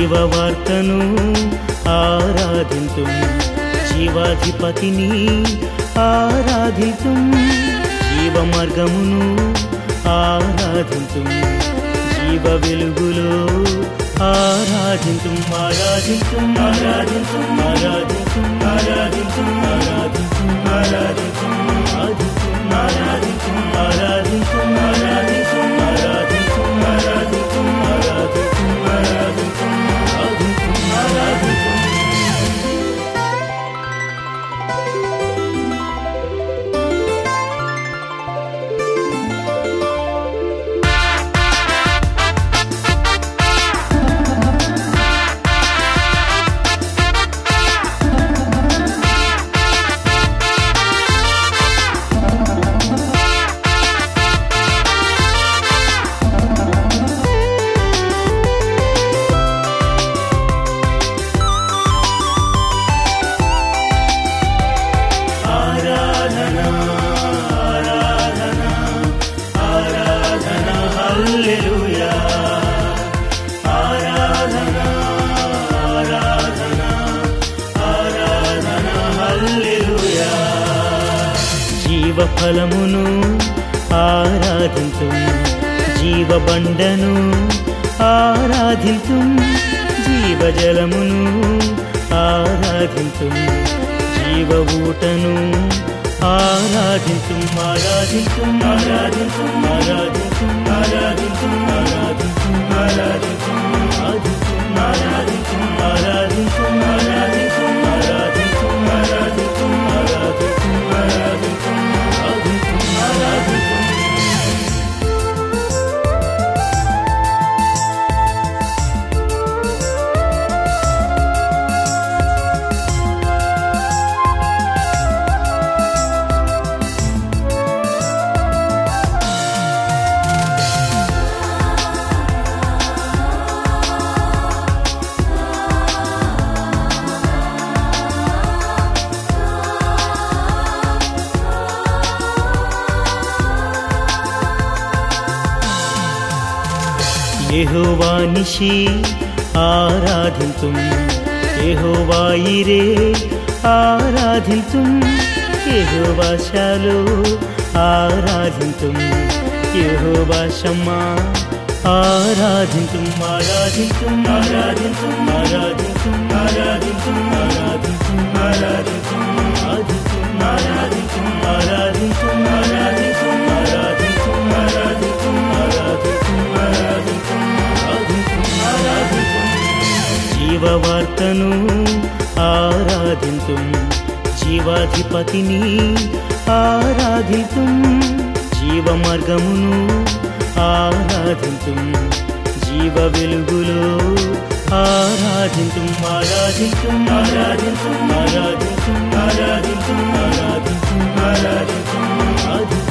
జీవవార్తను ఆరాధింతు జీవాధిపతిని ఆరాధితు జీవ మార్గమును ఆరాధింతు జీవ వెలుగులో ఆరాధింతు ఆరాధింతు ఆరాధింతు ఆరాధింతు ఆరాధింతు ఆరాధింతు ఆరాధింతు ఆరాధింతు ఆరాధింతు ఆరాధింతు ఆరాధింతు ఆరాధింతు ఆరాధింతు ఆరాధింతు ఆరాధింతు ఆరాధింతు ఆరాధింతు ఆరాధన ఆరాధన ఆరాధన హల్లెలూయా ఆరాధన ఆరాధన ఆరాధన హల్లెలూయా జీవ ఫలమును ఆరాధింతు జీవ బండను ఆరాధింతు జీవజలమును ఆరాధింతు జీవ ఊటను ఆరాధింతు ఆరాధింతు ఆరాధింతు ఆరాధింతు ఆరాధింతు ఆరాధింతు ఆరాధింతు ఆరాధింతు ఆరాధింతు ఆరాధింతు ఆరాధింతు ఆరాధింతు ఆరాధింతు ఆరాధింతు ఆరాధింతు ఆరాధింతు ఆరాధింతు యెహోవా నిషి ఆరాధింతు యెహోవా ఇరే ఆరాధింతు యెహోవా శాలో ఆరాధింతు యెహోవా షమ్మా ఆరాధింతు ఆరాధింతు ఆరాధింతు ఆరాధింతు ఆరాధింతు ఆరాధింతు ఆరాధింతు ఆరాధింతు ఆరాధింతు ఆరాధింతు ఆరాధింతు ఆరాధింతు ఆరాధింతు ఆరాధింతు ఆరాధింతు ఆరాధింతు ఆరాధింతు జీవవార్తను ఆరాధింతు జీవాధిపతిని ఆరాధితు జీవ మార్గమును ఆరాధింతు జీవ వెలుగులో ఆరాధింతు ఆరాధింతు ఆరాధింతు ఆరాధింతు ఆరాధింతు ఆరాధింతు ఆరాధింతు ఆరాధింతు